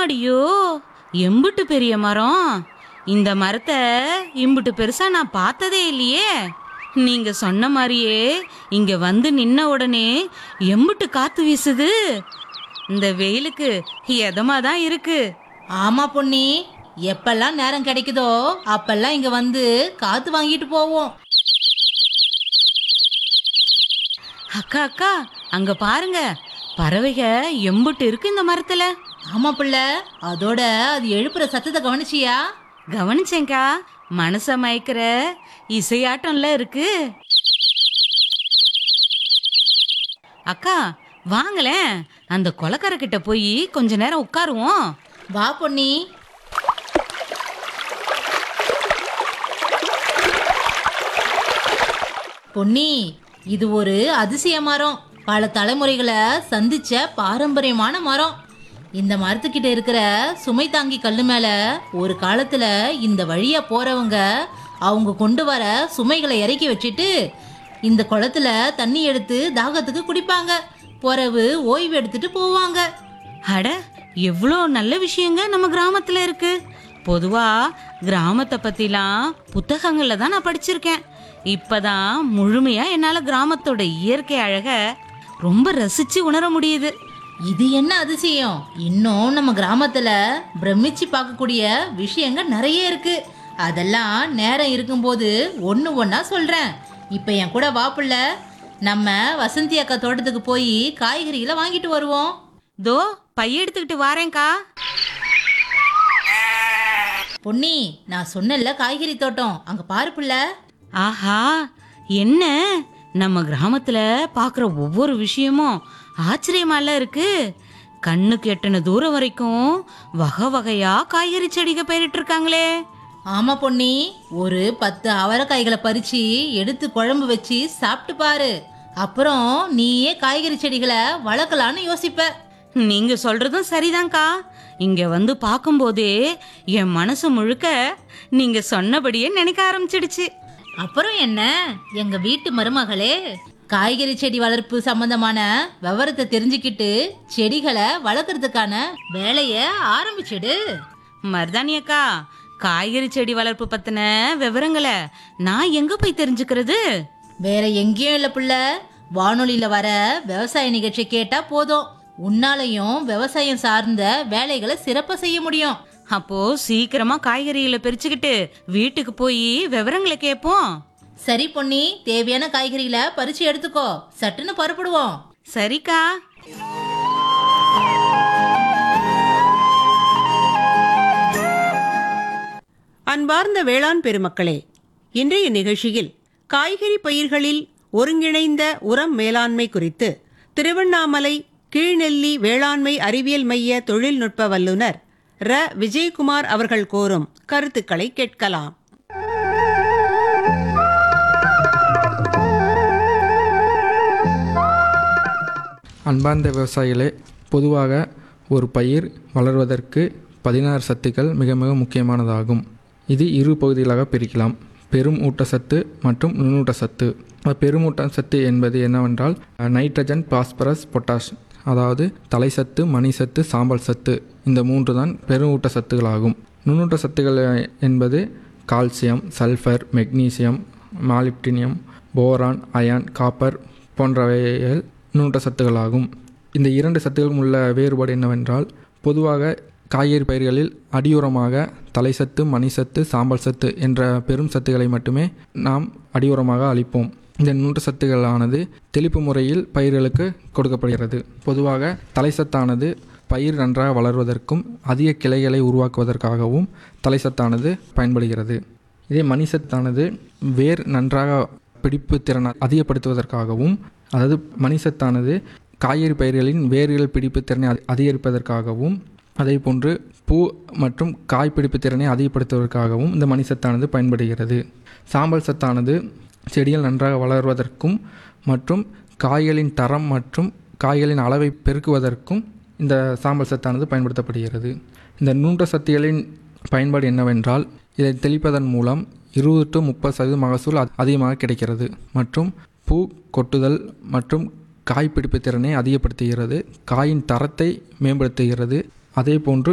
அம்மாடியோ எம்புட்டு பெரிய மரம் இந்த மரத்தை இம்புட்டு பெருசா நான் பார்த்ததே இல்லையே நீங்க சொன்ன மாதிரியே இங்க வந்து நின்ன உடனே எம்புட்டு காத்து வீசுது இந்த வெயிலுக்கு எதமா தான் இருக்கு ஆமா பொன்னி எப்பெல்லாம் நேரம் கிடைக்குதோ அப்பெல்லாம் இங்க வந்து காத்து வாங்கிட்டு போவோம் அக்கா அக்கா அங்க பாருங்க பறவைக எம்புட்டு இருக்கு இந்த மரத்துல ஆமா பிள்ளை அதோட அது எழுப்புற சத்தத்தை கவனிச்சியா கவனிச்சேங்க்கா மனச மயக்கிற இசையாட்டம்ல இருக்கு அக்கா வாங்களேன் அந்த கொலக்கரை கிட்ட போய் கொஞ்ச நேரம் உட்காருவோம் வா பொன்னி பொன்னி இது ஒரு அதிசய மரம் பல தலைமுறைகளை சந்திச்ச பாரம்பரியமான மரம் இந்த மரத்துக்கிட்ட இருக்கிற சுமை தாங்கி கல்லு மேல ஒரு காலத்துல இந்த வழியா போறவங்க அவங்க கொண்டு வர சுமைகளை இறக்கி வச்சுட்டு இந்த குளத்துல தண்ணி எடுத்து தாகத்துக்கு குடிப்பாங்க பிறவு ஓய்வு எடுத்துட்டு போவாங்க அட எவ்வளோ நல்ல விஷயங்க நம்ம கிராமத்துல இருக்கு பொதுவா கிராமத்தை பத்திலாம் புத்தகங்கள்ல தான் நான் படிச்சிருக்கேன் இப்பதான் முழுமையா என்னால கிராமத்தோட இயற்கை அழக ரொம்ப ரசிச்சு உணர முடியுது இது என்ன அதிசயம் இன்னும் நம்ம கிராமத்துல பிரமிச்சு பார்க்கக்கூடிய விஷயங்கள் நிறைய இருக்கு அதெல்லாம் நேரம் இருக்கும்போது ஒன்று ஒன்றா சொல்கிறேன் இப்போ என் கூட வாப்புல நம்ம வசந்தி அக்கா தோட்டத்துக்கு போய் காய்கறிகளை வாங்கிட்டு வருவோம் தோ பைய எடுத்துக்கிட்டு வாரேன்க்கா பொன்னி நான் சொன்னேன்ல காய்கறி தோட்டம் அங்கே பாரு புள்ள ஆஹா என்ன நம்ம கிராமத்துல பார்க்குற ஒவ்வொரு விஷயமும் ஆச்சரியமால இருக்கு கண்ணுக்கு எட்டின தூரம் வரைக்கும் வகை வகையா காய்கறி செடிக பயிரிட்டு இருக்காங்களே ஆமாம் பொன்னி ஒரு பத்து அவரைக்காய்களை பறித்து எடுத்து குழம்பு வச்சு சாப்பிட்டு பாரு அப்புறம் நீயே காய்கறி செடிகளை வளர்க்கலான்னு யோசிப்ப நீங்க சொல்றதும் சரிதான்க்கா இங்க வந்து பார்க்கும்போதே என் மனசு முழுக்க நீங்க சொன்னபடியே நினைக்க ஆரம்பிச்சிடுச்சு அப்புறம் என்ன எங்க வீட்டு மருமகளே காய்கறி செடி வளர்ப்பு சம்பந்தமான விவரத்தை தெரிஞ்சுக்கிட்டு செடிகளை வளர்க்கறதுக்கான வேலைய ஆரம்பிச்சிடு மருதாணி அக்கா காய்கறி செடி வளர்ப்பு பத்தின விவரங்களை நான் எங்க போய் தெரிஞ்சுக்கிறது வேற எங்கேயும் இல்ல புள்ள வானொலியில வர விவசாய நிகழ்ச்சி கேட்டா போதும் உன்னாலையும் விவசாயம் சார்ந்த வேலைகளை சிறப்பா செய்ய முடியும் அப்போ சீக்கிரமா காய்கறிகளை பிரிச்சுக்கிட்டு வீட்டுக்கு போய் விவரங்களை கேட்போம் சரி பொன்னி தேவையான காய்கறிகளை பறிச்சு எடுத்துக்கோ சட்டுன்னு புறப்படுவோம் சரிக்கா அன்பார்ந்த வேளாண் பெருமக்களே இன்றைய நிகழ்ச்சியில் காய்கறி பயிர்களில் ஒருங்கிணைந்த உரம் மேலாண்மை குறித்து திருவண்ணாமலை கீழ்நெல்லி வேளாண்மை அறிவியல் மைய தொழில்நுட்ப வல்லுநர் ர விஜயகுமார் அவர்கள் கோரும் கருத்துக்களை கேட்கலாம் அன்பார்ந்த விவசாயிகளே பொதுவாக ஒரு பயிர் வளர்வதற்கு பதினாறு சத்துக்கள் மிக மிக முக்கியமானதாகும் இது இரு பகுதிகளாக பிரிக்கலாம் பெரும் ஊட்டச்சத்து மற்றும் நுண்ணூட்டச்சத்து பெரும் ஊட்டச்சத்து என்பது என்னவென்றால் நைட்ரஜன் பாஸ்பரஸ் பொட்டாஷ் அதாவது தலைசத்து மணிசத்து சாம்பல் சத்து இந்த மூன்று தான் பெரும் ஊட்டச்சத்துகளாகும் நுண்ணூட்ட சத்துக்கள் என்பது calcium sulphur magnesium molybdenum boron iron copper போன்றவைகள் நுண்ணூட்ட சத்துக்களாகும் இந்த இரண்டு சத்துக்களும் உள்ள வேறுபாடு என்னவென்றால் பொதுவாக காய்கறி பயிர்களில் அடியுரமாக தலைசத்து மணிசத்து சாம்பல் சத்து என்ற பெரும் சத்துக்களை மட்டுமே நாம் அடியுரமாக அளிப்போம் இந்த நுண்ணூட்ட சத்துக்களானது தெளிப்பு முறையில் பயிர்களுக்கு கொடுக்கப்படுகிறது பொதுவாக தலைசத்தானது பயிர் நன்றாக வளர்வதற்கும் அதிக கிளைகளை உருவாக்குவதற்காகவும் தலைசத்தானது பயன்படுகிறது இதே மணிசத்தானது வேர் நன்றாக பிடிப்பு திறனை அதிகப்படுத்துவதற்காகவும் அதாவது மணிசத்தானது காய்கறி பயிர்களின் வேர்கள் பிடிப்பு திறனை அதி- அதிகரிப்பதற்காகவும் அதே போன்று பூ மற்றும் காய் பிடிப்பு திறனை அதிகப்படுத்துவதற்காகவும் இந்த மணிசத்தானது பயன்படுகிறது சாம்பல் சத்தானது செடிகள் நன்றாக வளர்வதற்கும் மற்றும் காய்களின் தரம் மற்றும் காய்களின் அளவை பெருக்குவதற்கும் இந்த சாம்பல் சத்தானது பயன்படுத்தப்படுகிறது இந்த நூன்ற சத்துகளின் பயன்பாடு என்னவென்றால் இதை தெளிப்பதன் மூலம் இருபது டு முப்பது சதவீத மகசூல் அ- அதிகமாக கிடைக்கிறது மற்றும் பூ கொட்டுதல் மற்றும் காய் பிடிப்பு திறனை அதிகப்படுத்துகிறது காயின் தரத்தை மேம்படுத்துகிறது அதே போன்று